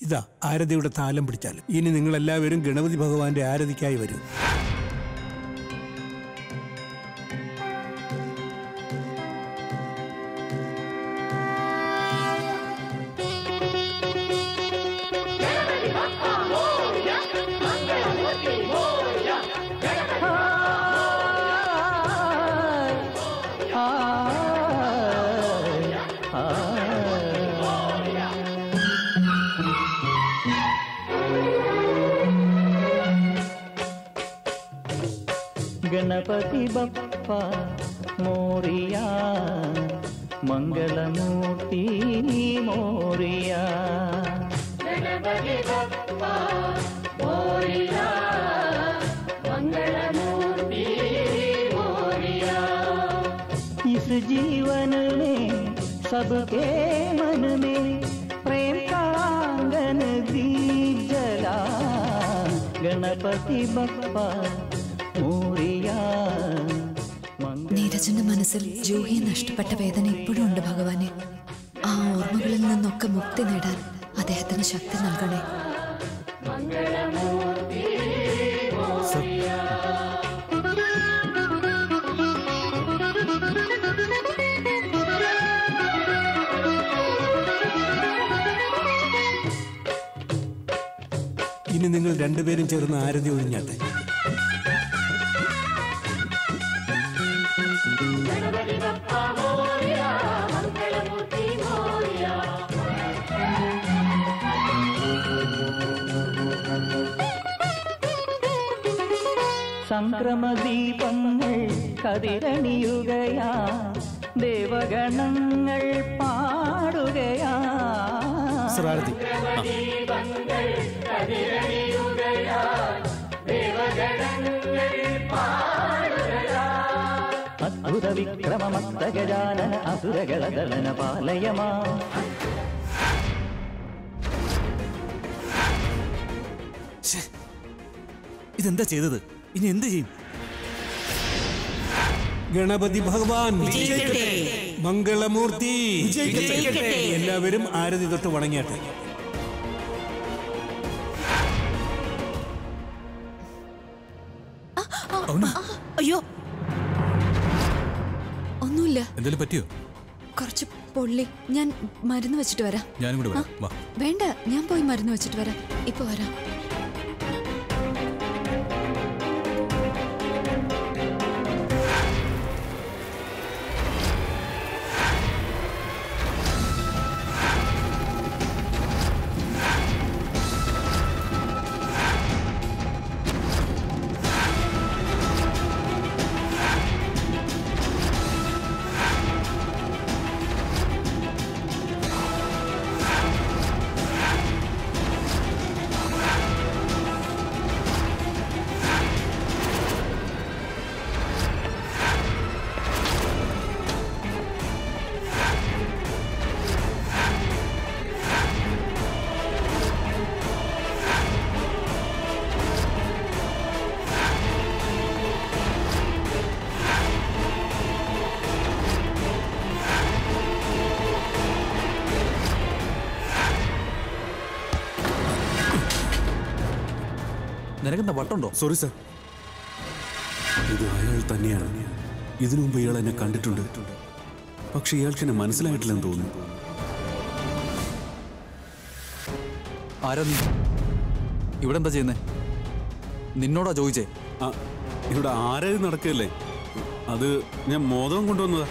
ഇതാ ആരതിയുടെ താലം പിടിച്ചാലും ഇനി നിങ്ങൾ എല്ലാവരും ഗണപതി ഭഗവാന്റെ ആരതിക്കായി വരും ಗಣಪತಿ ಬಪ್ಪ ಮೋರಿಯ ಮಂಗಳಮೂರ್ತಿ ಮೋರಿಯ इस जीवन में सबके मन में प्रेम का आंगन दीप जला गणपति बप्पा मोरिया നീരജന്റെ മനസ്സിൽ ജൂഹിയെ നഷ്ടപ്പെട്ട വേദന ഇപ്പോഴും ഉണ്ട് ഭഗവാനെ ആ ഓർമ്മകളിൽ നിന്നൊക്കെ മുക്തി നേടാൻ അദ്ദേഹത്തിന് ശക്തി നൽകണേ ഇനി നിങ്ങൾ രണ്ടുപേരും ചേർന്ന് ആരതി ഒഴിഞ്ഞാട്ടെ സംക്രമദീപങ്ങൾ കതിരണിയുകയാ ദേവഗണങ്ങൾ പാടുകയാ ശ്രാരതി അദ്ഭുത വിക്രമമസ്തഗജാനന അസുരഗളദളന പാലയമാ ഇതെന്താ ചെയ്തത് ഇനി എന്ത് ചെയ്യും ഗണപതി ഭഗവാൻ മംഗളമൂർത്തി എല്ലാവരും ആരതി തൊട്ട് വണങ്ങിയാട്ടെ അയ്യോ ഒന്നുമില്ല എന്തെങ്കിലും പറ്റിയോ കുറച്ച് പൊള്ളി ഞാൻ മരുന്ന് വെച്ചിട്ട് വരാം ഞാനും കൂടെ വരാം വാ വേണ്ട ഞാൻ പോയി മരുന്ന് വെച്ചിട്ട് വരാം ഇപ്പൊ വരാം നിനക്കെന്താ വട്ടുണ്ടോ സോറി സർ ഇത് അയാൾ തന്നെയാണ് ഇതിനു മുമ്പ് ഇയാൾ എന്നെ കണ്ടിട്ടുണ്ട് പക്ഷെ ഇയാൾക്ക് എന്നെ മനസ്സിലായിട്ടില്ലെന്ന് തോന്നുന്നു ആരാ നീ ഇവിടെ എന്താ ചെയ്യുന്നേ നിന്നോടാ ചോദിച്ചേ ആ ഇവിടെ ആരായും നടക്കുകയല്ലേ അത് ഞാൻ മോദകം കൊണ്ടുവന്നതാ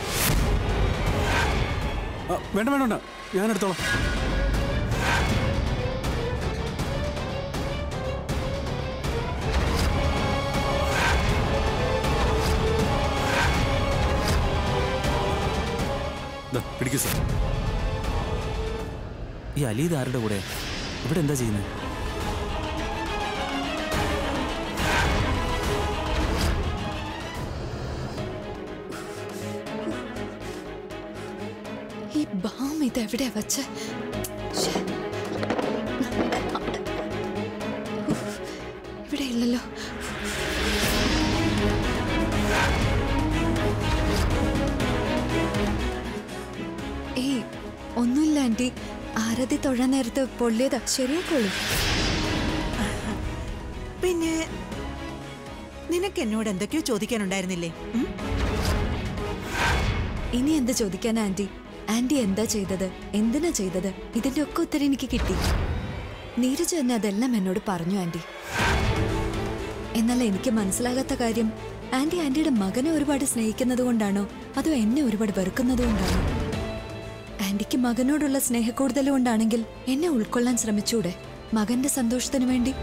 ആ, വേണ്ട വേണ്ട വേണ്ട ഞാൻ എടുത്തോളാം ദാ, പിടിക്കൂ സർ ഈ അലീദ് ആരുടെ കൂടെ ഇവിടെ എന്താ ചെയ്യുന്നത് ഈ ബാം ഇത് എവിടെയാ വെച്ച ഇവിടെ ഇല്ലല്ലോ ഏയ് ഒന്നുമില്ല ആന്റി ആരതി തൊഴാൻ നേരത്ത് പൊള്ളിയതാ ശരിയാക്കോളൂ പിന്നെ നിനക്ക് എന്നോട് എന്തൊക്കെയോ ചോദിക്കാനുണ്ടായിരുന്നില്ലേ ഉം? ഇനി എന്ത് ചോദിക്കാൻ ആന്റി ആന്റി എന്താ ചെയ്തത് എന്തിനാ ചെയ്തത് ഇതിന്റെ ഒക്കെ ഉത്തരം എനിക്ക് കിട്ടി നീരജ് തന്നെ അതെല്ലാം എന്നോട് പറഞ്ഞു ആന്റി എന്നാൽ എനിക്ക് മനസ്സിലാകാത്ത കാര്യം ആന്റി ആന്റിയുടെ മകനെ ഒരുപാട് സ്നേഹിക്കുന്നത് കൊണ്ടാണോ അതോ എന്നെ ഒരുപാട് വെറുക്കുന്നത് കൊണ്ടാണോ ആന്റിക്ക് മകനോടുള്ള സ്നേഹക്കൂടുതൽ കൊണ്ടാണെങ്കിൽ എന്നെ ഉൾക്കൊള്ളാൻ ശ്രമിച്ചൂടെ മകന്റെ സന്തോഷത്തിന് വേണ്ടി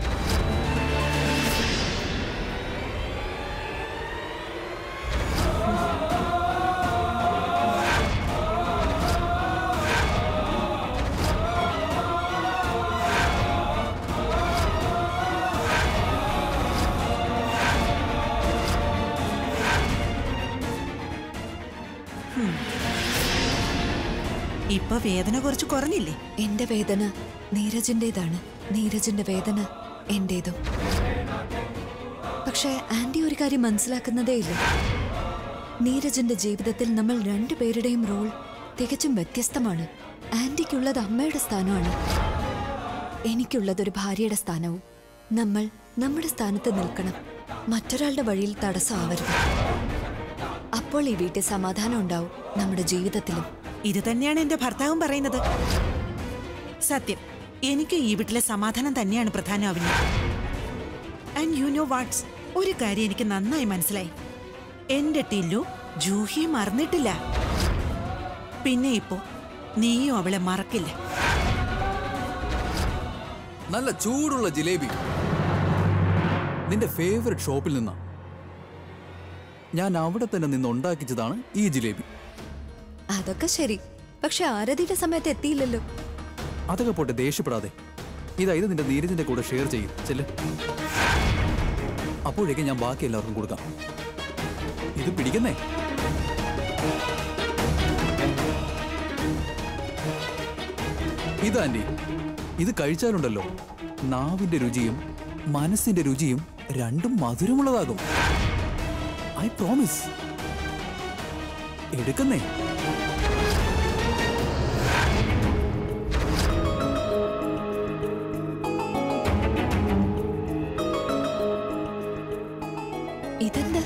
ഇപ്പൊ വേദന കുറച്ച് കുറഞ്ഞില്ലേ എന്റെ വേദന നീരജിന്റേതാണ് നീരജിന്റെ വേദന എന്റേതും പക്ഷേ ആന്റി ഒരു കാര്യം മനസ്സിലാക്കുന്നതേയില്ല നീരജിന്റെ ജീവിതത്തിൽ നമ്മൾ രണ്ടുപേരുടെയും റോൾ തികച്ചും വ്യത്യസ്തമാണ് ആന്റിക്കുള്ളത് അമ്മയുടെ സ്ഥാനമാണ് എനിക്കുള്ളത് ഒരു ഭാര്യയുടെ സ്ഥാനവും നമ്മൾ നമ്മുടെ സ്ഥാനത്ത് നിൽക്കണം മറ്റൊരാളുടെ വഴിയിൽ തടസ്സമാവരുത് അപ്പോൾ ഈ വീട്ടിൽ സമാധാനം ഉണ്ടാവും നമ്മുടെ ജീവിതത്തിലും ഇത് തന്നെയാണ് എന്റെ ഭർത്താവും പറയുന്നത് സത്യം എനിക്ക് ഈ വീട്ടിലെ സമാധാനം തന്നെയാണ് പ്രധാന അവന് ആൻഡ് യു നോ വാട്ട്സ് ഒരു കാര്യം എനിക്ക് നന്നായി മനസ്സിലായി എന്റെ ടില്ലു ജൂഹിയെ മറന്നിട്ടില്ല പിന്നെ ഇപ്പോ നീയും അവളെ മറക്കില്ല നല്ല ചൂടുള്ള ജിലേബി നിന്റെ ഫേവററ്റ് ഷോപ്പിൽ നിന്നാ ഞാൻ അവിടെ തന്നെ നിന്ന് ഉണ്ടാക്കിച്ചതാണ് ഈ ജിലേബി അതൊക്കെ ശരി പക്ഷെ ആരതിയുടെ സമയത്ത് എത്തിയില്ലല്ലോ അതൊക്കെ പോട്ടെ ദേഷ്യപ്പെടാതെ ഇതാ ഇത് നിന്റെ നീരജിന്റെ കൂടെ ഷെയർ ചെയ്യും ചെല്ല് അപ്പോഴേക്കും ഞാൻ ബാക്കി എല്ലാവർക്കും കൊടുക്കാം ഇത് പിടിക്കുന്നേ ഇതാൻറ്റി ഇത് കഴിച്ചാലുണ്ടല്ലോ നാവിന്റെ രുചിയും മനസ്സിന്റെ രുചിയും രണ്ടും മധുരമുള്ളതാകും ഐ പ്രോമിസ് എടുക്കുന്നേ ഇതെന്താ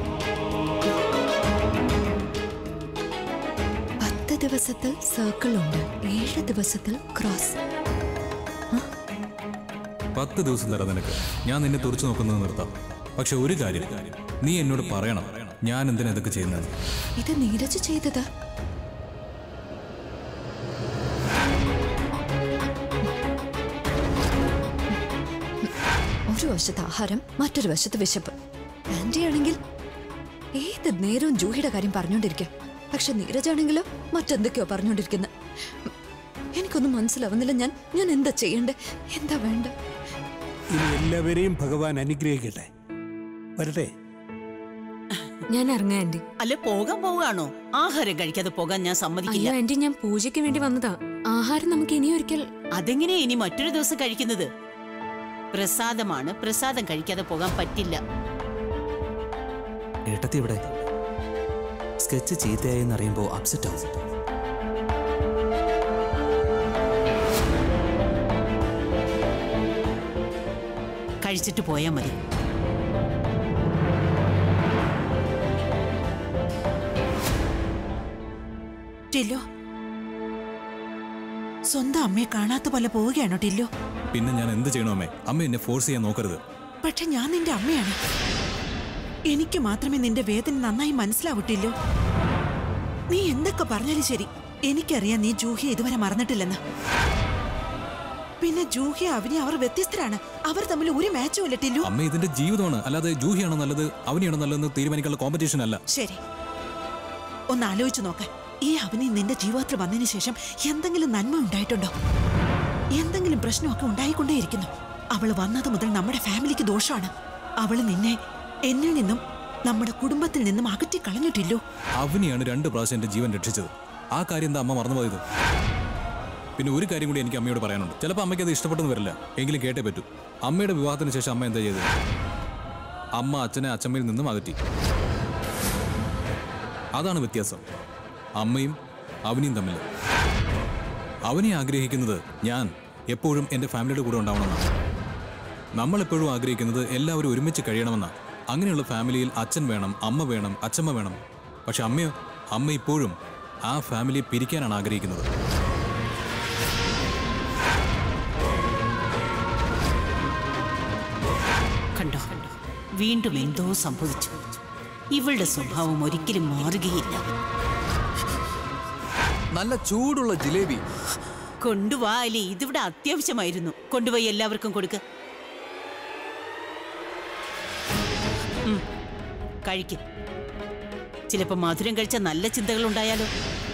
പത്ത് ദിവസത്തിൽ സർക്കിൾ ഉണ്ട് ഏഴ് ദിവസത്തിൽ ക്രോസ് പത്ത് ദിവസം തരാം നിനക്ക് ഞാൻ നിന്നെ തുറച്ചു നോക്കുന്നത് നിർത്താം പക്ഷെ ഒരു കാര്യം നീ എന്നോട് പറയണം ഞാൻ എന്തിനാ ഇതൊക്കെ ചെയ്യുന്നത് ഇത് നീരജ് ചെയ്തതാ ഒരു വശത്ത് ആഹാരം മറ്റൊരു വശത്ത് വിശപ്പ് ആന്റി ആണെങ്കിൽ ഏത് നേരവും ജൂഹിയുടെ കാര്യം പറഞ്ഞുകൊണ്ടിരിക്കാം പക്ഷെ നീരജാണെങ്കിലോ മറ്റെന്തൊക്കെയോ പറഞ്ഞുകൊണ്ടിരിക്കുന്നത് എനിക്കൊന്നും മനസ്സിലാവുന്നില്ല ഞാൻ ഞാൻ എന്താ ചെയ്യണ്ടേ എന്താ വേണ്ട ഇനി എല്ലാവരെയും ഭഗവാൻ അനുഗ്രഹിക്കട്ടെ വരട്ടെ ഞാൻ ഇറങ്ങാം ആന്റി അല്ല പോകാൻ പോവുകയാണോ ആഹാരം കഴിക്കാതെ പോകാൻ ഞാൻ സമ്മതിക്കില്ല അയ്യോ ആന്റി ഞാൻ പൂജയ്ക്ക് വേണ്ടി വന്നതാ ആഹാരം നമുക്ക് ഇനി ഒരിക്കൽ അതെങ്ങനെയാ ഇനി മറ്റൊരു ദിവസം കഴിക്കുന്നത് പ്രസാദമാണ് പ്രസാദം കഴിക്കാതെ പോകാൻ പറ്റില്ല ഏട്ടത്തി ഇവിടെ സ്കെച്ച് ചീത്തയായി എന്നറിയുമ്പോൾ അപ്സെറ്റ് ആവും കഴിച്ചിട്ട് പോയാൽ മതി ടില്ലോ സ്വന്തം അമ്മയെ കാണാത്ത പോലെ പോവുകയാണോ ടില്ലോ പിന്നെ ഞാൻ എന്ത് ചെയ്യണോ അമ്മേ അമ്മ എന്നെ ഫോഴ്സ് ചെയ്യാൻ നോക്കരുത് പക്ഷെ ഞാൻ നിന്റെ അമ്മയാണ് എനിക്ക് മാത്രമേ നിന്റെ വേദന നന്നായി മനസ്സിലാവട്ടില്ലോ നീ എന്തൊക്കെ പറഞ്ഞാലും ശരി എനിക്കറിയാം നീ ജൂഹിയെ ഇതുവരെ മറന്നിട്ടില്ലെന്ന് പിന്നെ ജൂഹിയ അവനെ അവർ വ്യത്യസ്തരാണ് അവർ തമ്മിൽ ഒരു മാച്ചും ഇല്ല ടില്ലു അമ്മ ഇതിന്റെ ജീവിതമാണ് അല്ലാതെ ജൂഹിയാണോ നല്ലത് അവനെയാണോ നല്ലതെന്ന് തീരുമാനിക്കാനുള്ള കോമ്പറ്റീഷൻ അല്ല ശരി ഒന്ന് ആലോചിച്ചു നോക്ക് ഈ അവനി നിന്റെ ജീവിതത്തിൽ വന്നതിന് ശേഷം എന്തെങ്കിലും നന്മ ഉണ്ടായിട്ടുണ്ടോ എന്തെങ്കിലും പ്രശ്നമൊക്കെ ഉണ്ടായിക്കൊണ്ടേയിരിക്കുന്നു അവള് വന്നത് മുതൽ നമ്മുടെ ഫാമിലിക്ക് ദോഷമാണ് അവള് നിന്നെ എന്നിൽ നിന്നും നമ്മുടെ കുടുംബത്തിൽ നിന്നും അകറ്റി കളഞ്ഞിട്ടില്ലോ അവനെയാണ് രണ്ട് പ്രാവശ്യം എന്റെ ജീവൻ രക്ഷിച്ചത് ആ കാര്യം എന്താ അമ്മ മറന്നുപോയത് പിന്നെ ഒരു കാര്യം കൂടി എനിക്ക് അമ്മയോട് പറയാനുണ്ട് ചിലപ്പോൾ അമ്മയ്ക്ക് അത് ഇഷ്ടപ്പെട്ടെന്ന് വരില്ല എങ്കിലും കേട്ടേ പറ്റൂ അമ്മയുടെ വിവാഹത്തിന് ശേഷം അമ്മ എന്താ ചെയ്തത് അമ്മ അച്ഛനെ അച്ഛമ്മയിൽ നിന്നും അകറ്റി അതാണ് വ്യത്യാസം അമ്മയും അവനെയും തമ്മിൽ അവനെ ആഗ്രഹിക്കുന്നത് ഞാൻ എപ്പോഴും എൻ്റെ ഫാമിലിയുടെ കൂടെ ഉണ്ടാവണമെന്നാണ് നമ്മൾ എപ്പോഴും ആഗ്രഹിക്കുന്നത് എല്ലാവരും ഒരുമിച്ച് കഴിയണമെന്നാണ് അങ്ങനെയുള്ള ഫാമിലിയിൽ അച്ഛൻ വേണം അമ്മ വേണം അച്ഛമ്മ വേണം പക്ഷെ അമ്മയോ അമ്മ ഇപ്പോഴും ആ ഫാമിലിയെ പിരിക്കാനാണ് ആഗ്രഹിക്കുന്നത് കണ്ടോ വീണ്ടും എന്തോ സംഭവിച്ചു ഇവളുടെ സ്വഭാവം ഒരിക്കലും മാറുകയില്ല നല്ല ചൂടുള്ള ജിലേബി കൊണ്ടുവാ അലി ഇതിവിടെ അത്യാവശ്യമായിരുന്നു കൊണ്ടുപോയി എല്ലാവർക്കും കൊടുക്ക ഉം, കഴിക്ക് ചിലപ്പോ മധുരം കഴിച്ച നല്ല ചിന്തകൾ ഉണ്ടായാലോ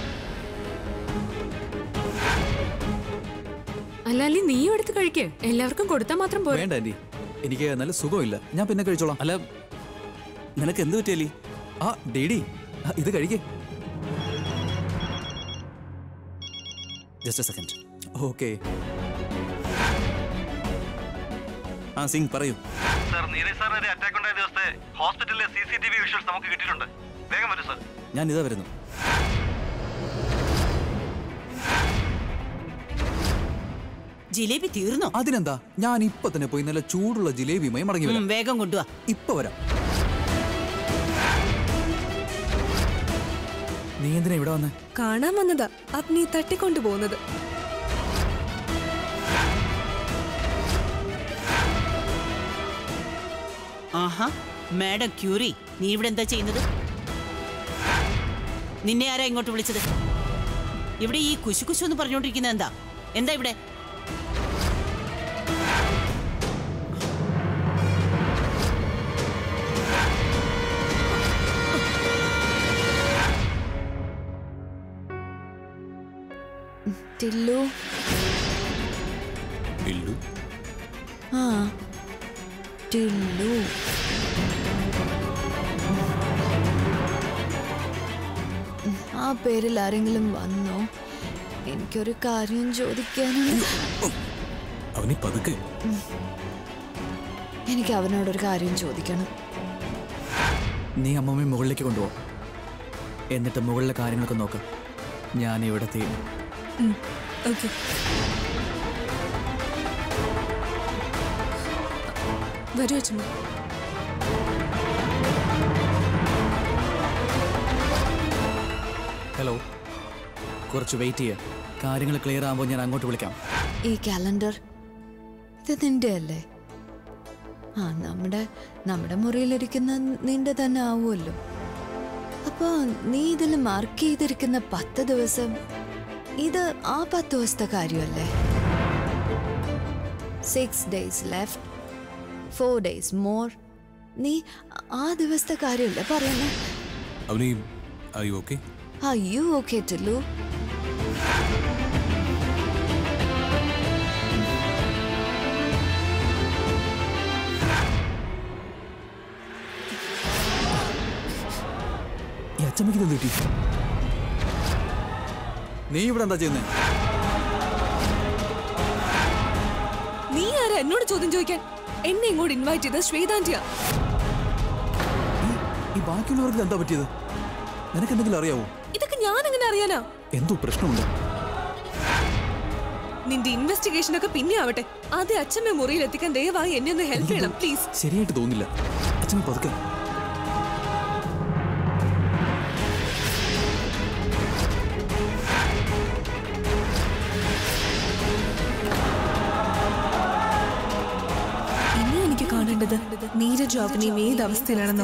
അല്ല അല്ലി നീയും എടുത്ത് കഴിക്ക് എല്ലാവർക്കും കൊടുത്താൽ മാത്രം പോരാ വേണ്ട ആന്റി എനിക്ക് നല്ല സുഖമില്ല ഞാൻ പിന്നെ കഴിച്ചോളാം അല്ല നിനക്ക് എന്ത് പറ്റിയല്ലേ ആ ഡേഡി ആ, ഇത് കഴിക്കേ ജസ്റ്റ് സെക്കൻഡ് ഓക്കെ ആ സിംഗ് പറയൂ സർ നീരജ് സാറിന് ഒരു അറ്റാക്ക് ഉണ്ടായ ദിവസത്തെ ഹോസ്പിറ്റലിലെ C C T V visuals നമുക്ക് കിട്ടിയിട്ടുണ്ട് വേഗം വരൂ സർ ഞാൻ ഇതാ വരുന്നു ജിലേബി തീർന്നോ അതിനെന്താ ഞാൻ ഇപ്പൊ തന്നെ പോയി നല്ല ചൂടുള്ള ജിലേബിയുമായി മടങ്ങി ഉം, വരാം വേഗം കൊണ്ടുവാ ഇപ്പൊ വരാം നീ എന്തിനാ ഇവിടെ വന്നേ കാണാൻ വന്നതാ അത് നീ തട്ടിക്കൊണ്ടു പോകുന്നത് ആഹാ മാഡം ക്യൂറി നീ ഇവിടെ എന്താ ചെയ്യുന്നത് നിന്നെ ആരാ ഇങ്ങോട്ട് വിളിച്ചത് ഇവിടെ ഈ കുശു കുശു എന്ന് പറഞ്ഞുകൊണ്ടിരിക്കുന്നത് എന്താ എന്താ ഇവിടെ ടില്ലു ബില്ലു ആ ടില്ലു ഉം, ആ പേരിൽ ആരെങ്കിലും വന്നോ എനിക്കൊരു കാര്യം ചോദിക്കാനുണ്ട് അവനി പതുക്കെ എനിക്ക് അവനോടൊരു കാര്യം ചോദിക്കണം നീ അമ്മമ്മയെ മുകളിലേക്ക് കൊണ്ടുപോകും എന്നിട്ട് മുകളിലെ കാര്യങ്ങളൊക്കെ നോക്ക് ഞാൻ ഇവിടെ തീരും ഓക്കെ വരൂ അച്ഛമ്മ ഹലോ കുറച്ച് വെയിറ്റ് ചെയ്യുക കാര്യങ്ങൾ ക്ലിയർ ആകുമ്പോൾ ഞാൻ അങ്ങോട്ട് വിളിക്കാം ഈ കാലണ്ടർ ഇത് നിന്റെ അല്ലേ ആ നമ്മുടെ നമ്മുടെ മുറിയിലിരിക്കുന്ന നിന്റെ തന്നെ ആവുമല്ലോ അപ്പൊ നീ ഇതിൽ മാർക്ക് ചെയ്തിരിക്കുന്ന പത്ത് ദിവസം ഇത് ആ പത്ത് ദിവസത്തെ കാര്യമല്ലേ six days left four days more നീ ആ ദിവസത്തെ കാര്യമല്ലേ പറയുന്നത് അവനി ഐ ഓക്കെ ആ യു ഓക്കെ ടില്ലു ഈ അച്ഛമ്മയ്ക്ക് ഇത് കിട്ടി നീ ഇവിടെ എന്താ ചെയ്യുന്നേ നീ ആരാ എന്നോട് ചോദ്യം ചോദിക്കാൻ എന്നെ ഇങ്ങോട്ട് ഇൻവൈറ്റ് ചെയ്ത് ശ്വേതാന്റിയാ ഈ ബാക്കിയുള്ളവർക്ക് എന്താ പറ്റിയത് നിനക്ക് എന്തെങ്കിലും അറിയാവോ ഇതൊക്കെ ഞാൻ എങ്ങനെ അറിയാനാ എന്തോ പ്രശ്നമുണ്ട് നിന്റെ ഇൻവെസ്റ്റിഗേഷൻ ഒക്കെ പിന്നെ ആവട്ടെ ആദ്യം അച്ഛമ്മ മുറിയിൽ എത്തിക്കാൻ ദയവായി എന്നെ ഒന്ന് ഹെൽപ്പ് ചെയ്യണം പ്ലീസ് ശരിയായിട്ട് തോന്നില്ല അച്ഛമ്മ പതുക്കെ ഇനി എനിക്ക് കാണേണ്ടത് നീരജ് അവനെയും ഏത് അവസ്ഥയിലാണെന്നോ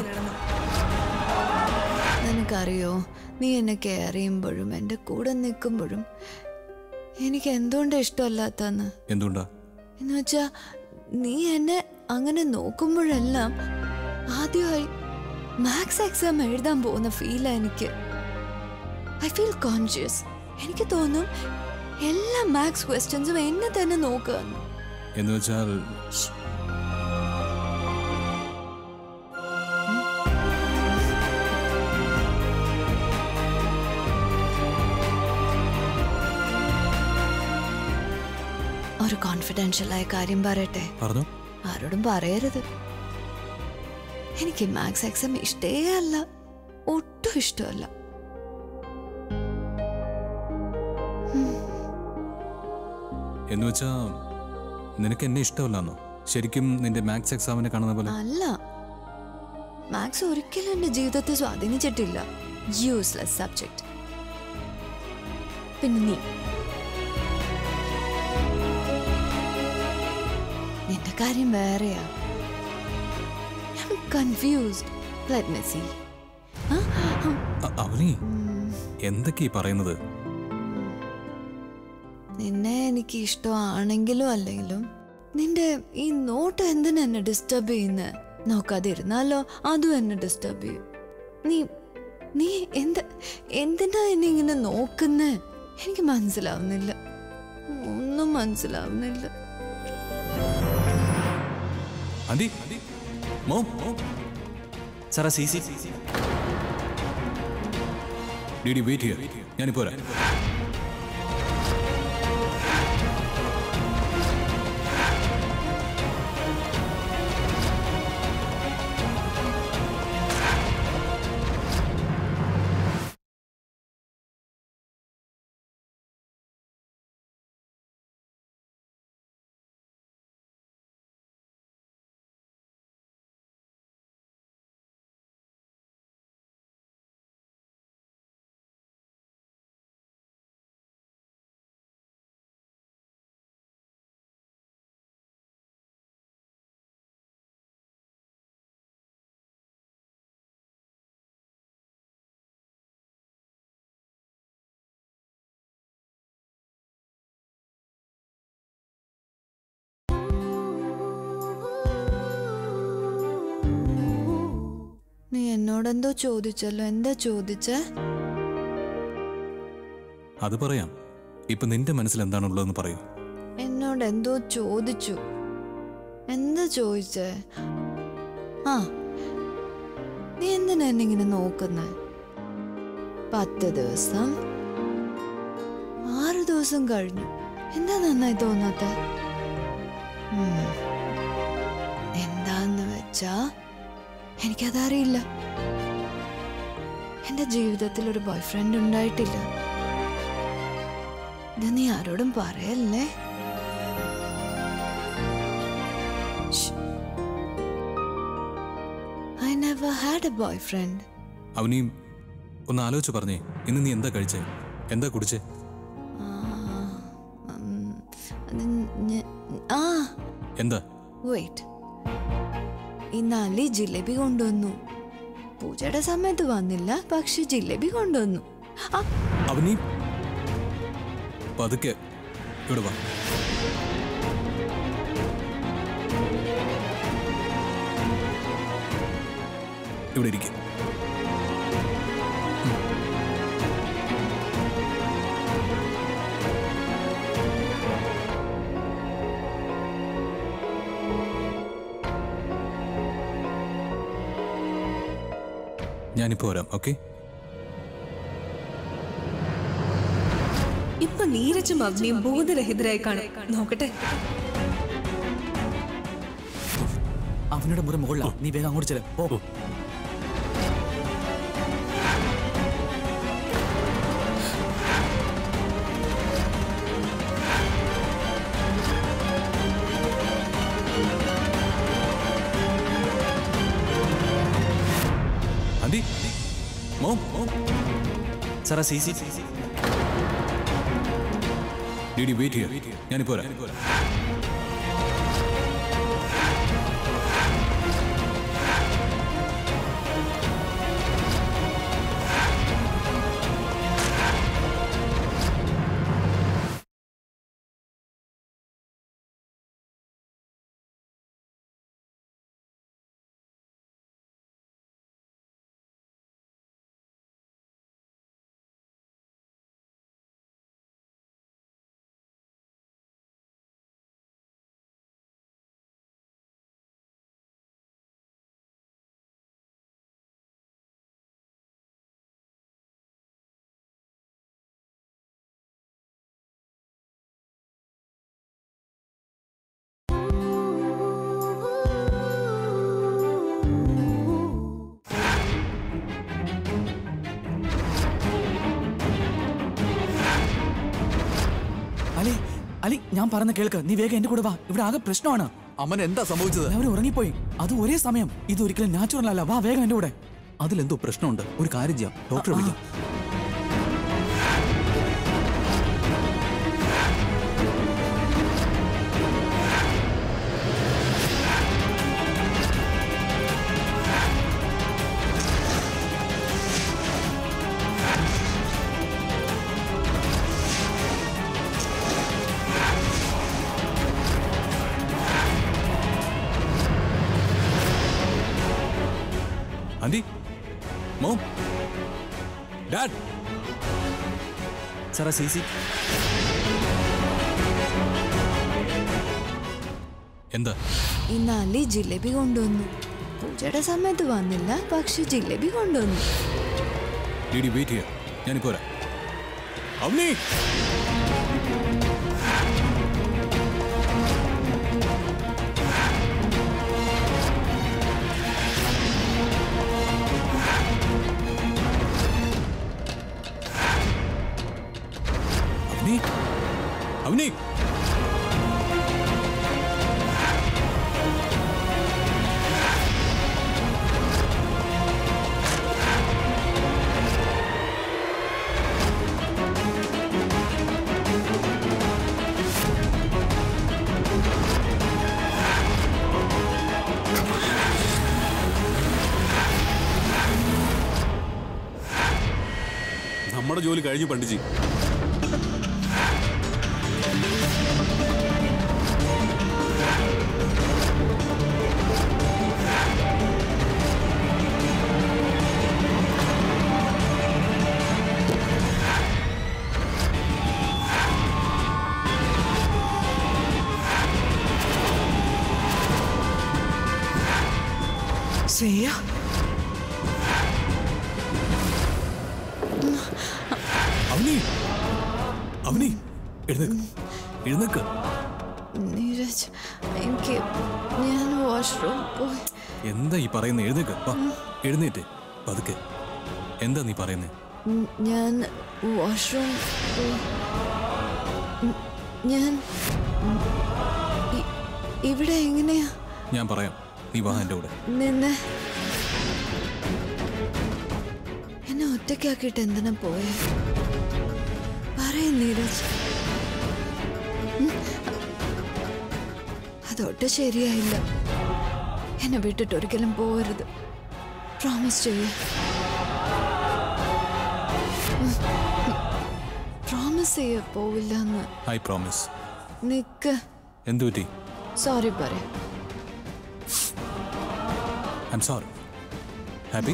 നിനക്കറിയോ നീ എന്നെ കെയർ ചെയ്യുമ്പോഴും എൻ്റെ കൂടെ നിൽക്കുമ്പോഴും എനിക്ക് എന്തുകൊണ്ടാണ് ഇഷ്ടമല്ലാത്തന്ന് എന്തുകൊണ്ടാ എന്ന് വെച്ചാ നീ എന്നെ അങ്ങനെ നോക്കുമ്പോഴെല്ലാം ആദ്യമായി മാത്സ് എക്സാം എഴുതാൻ പോകുന്ന ഫീലാ എനിക്ക് ഐ ഫീൽ കോൺഷ്യസ് എനിക്ക് തോന്നും എല്ലാ മാത്സ് ക്വസ്റ്റ്യൻസും എന്നെ തന്നെ നോക്കുക എന്ന് വെച്ചാൽ ഒരു കോൺഫിഡൻഷ്യൽ ആയ കാര്യം പറയട്ടെ പറഞ്ഞു ആരോടും പറയരുത് എനിക്ക് മാത്സ് എക്സാം ഇഷ്ടേ അല്ല ഒട്ടും ഇഷ്ടമല്ല ഉം. എന്ന് വെച്ചാ നിനക്ക് എന്നെ ഇഷ്ടമല്ലെന്നോ ശരിക്കും നിന്റെ മാത്സ് എക്സാമിനെ കാണുന്ന പോലെ അല്ല മാത്സ് ഒരിക്കലും എന്റെ ജീവിതത്തെ സ്വാധീനിച്ചിട്ടില്ല യൂസ്ലെസ് സബ്ജക്ട് പിന്നെ നീ നിന്റെ കാര്യം വേറെയാ confused let me see uh- Avani എന്തൊക്കെയാ ഈ പറയുന്നത് നിന്നെ എനിക്ക് ഇഷ്ടമാണെങ്കിലും അല്ലെങ്കിലും നിന്റെ ഈ നോട്ട് എന്തിനാ എന്നെ ഡിസ്റ്റർബ് ചെയ്യുന്നത് നോക്കാതിരുന്നാലോ അതും എന്നെ ഡിസ്റ്റർബ് ചെയ്യും നീ നീ എന്ത് എന്തിനാ എന്നെ ഇങ്ങനെ നോക്കുന്നേ എനിക്ക് മനസ്സിലാവുന്നില്ല ഒന്നും മനസ്സിലാവുന്നില്ല aunty mom Sara C C D D wait here ഞാനിപ്പോ വരാം നീ എന്നോടെന്തോ ചോദിച്ചല്ലോ എന്താ ചോദിച്ചേ അത് പറയാം ഇപ്പൊ നിന്റെ മനസ്സിൽ എന്താണുള്ളതെന്ന് പറയൂ എന്നോട് എന്തോ ചോദിച്ചു എന്താ ചോദിച്ചേ ആ നീ എന്തിനാ എന്നെ ഇങ്ങനെ നോക്കുന്നേ പത്ത് ദിവസം ആറ് ദിവസം കഴിഞ്ഞു എന്താ നന്നായി തോന്നാത്ത എന്താന്ന് വെച്ചാ എനിക്കതറിയില്ല എന്റെ ജീവിതത്തിൽ ഒരു ബോയ് ഫ്രണ്ട് ഉണ്ടായിട്ടില്ല ഇത് നീ ആരോടും പറയല്ലേ I never had a boy friend Avani ഒന്ന് ആലോചിച്ച് പറഞ്ഞേ ഇന്ന് നീ എന്താ കഴിച്ചേ എന്താ കുടിച്ചേ ആ എന്താ വെയിറ്റ് ഇന്ന് അലി ജിലേബി കൊണ്ടുവന്നു പൂജയുടെ സമയത്ത് വന്നില്ല പക്ഷെ ജിലേബി കൊണ്ടുവന്നു ആ അവനി പതുക്കെ ഇവിടെ വാ ഇവിടെ ഇരിക്കും ഞാനിപ്പോ വരാം ഓക്കെ ഇപ്പൊ നീരജും അഗ്നിയും ബോധരഹിതരായി കാണും നോക്കട്ടെ അവനുടെ മുറി മുകളിലാ നീ വേഗം അങ്ങോട്ട് ചെല്ലാം ഓ aunty mom Sara C C D D wait here ഞാനിപ്പോ വരാം ഞാൻ പറഞ്ഞ കേൾക്ക് നീ വേഗം എന്റെ കൂടെ വാ ഇവിടെ ആകെ പ്രശ്നമാണ് അമ്മൻ എന്താ സംഭവിച്ചത് അവർ ഉറങ്ങിപ്പോയി അത് ഒരേ സമയം ഇത് ഒരിക്കലും നാച്ചുറൽ അല്ല വാ വേഗം എന്റെ കൂടെ അതിലെന്തോ പ്രശ്നമുണ്ട് ഒരു കാര്യം ചെയ്യാം ഡോക്ടറെ വിളിക്കാം aunty mom dad Sara C C എന്താ ഇന്ന് അലി ജിലേബി കൊണ്ടുവന്നു പൂജയുടെ സമയത്ത് വന്നില്ല പക്ഷെ ജിലേബി കൊണ്ടുവന്നു ഡിഡി വെയിറ്റ് ചെയ്യാം ഞാനിപ്പോ വരാം അവനി അവനി അവനി നമ്മുടെ ജോലി കഴിഞ്ഞു പണ്ടിജി ശ്രേയ അവനി അവനി എഴുന്നേക്ക് എഴുന്നേക്ക് നീരജ് എനിക്ക് ഞാൻ വാഷ്റൂം പോയി എന്താ ഈ പറയുന്നത് എഴുന്നേക്ക് വാ എഴുന്നേറ്റ് പതുക്കെ എന്താ നീ പറയുന്നത് ഉം, ഞാൻ വാഷ്റൂം പോയി ഉം, ഞാൻ ഉം, ഇ- ഇവിടെ എങ്ങനെയാ ഞാൻ പറയാം നീ വാ എൻ്റെ കൂടെ നിന്ന് എന്നെ ഒറ്റയ്ക്കാക്കിയിട്ട് എന്തിനാ പോയെ പറയും നീരജ് ഉം. അതൊട്ടും ശരിയായില്ല എന്നെ വിട്ടിട്ട് ഒരിക്കലും പോകരുത് പ്രോമിസ് ചെയ്യേ പ്രോമിസ് ചെയ്യ പോവില്ല എന്ന് ഐ പ്രോമിസ് നിക്ക് എന്തു പറ്റി സോറി പറയാം ഐ എം സോറി ഹാപ്പി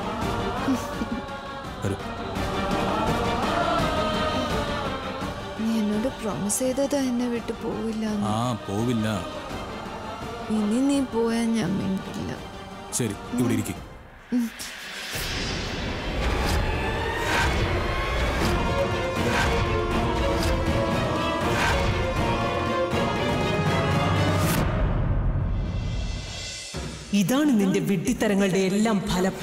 വരൂ നീ എന്നോട് പ്രോമിസ് ചെയ്തതാ എന്നെ വിട്ട് പോവില്ല ആ പോവില്ല ഇനി നീ പോയാൽ ഞാൻ മിണ്ടില്ല ശരി ഇവിടെ ഇരിക്കും ഉം. ഇതാണ് നിന്റെ വിഡ്ഢിത്തരങ്ങളുടെ എല്ലാം ഫലം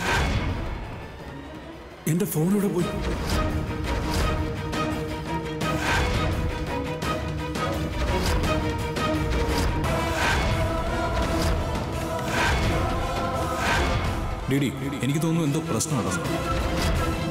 എന്റെ ഫോണിലൂടെ പോയി ഡിഡി എനിക്ക് തോന്നുന്നു എന്തോ പ്രശ്നമുണ്ടെന്ന്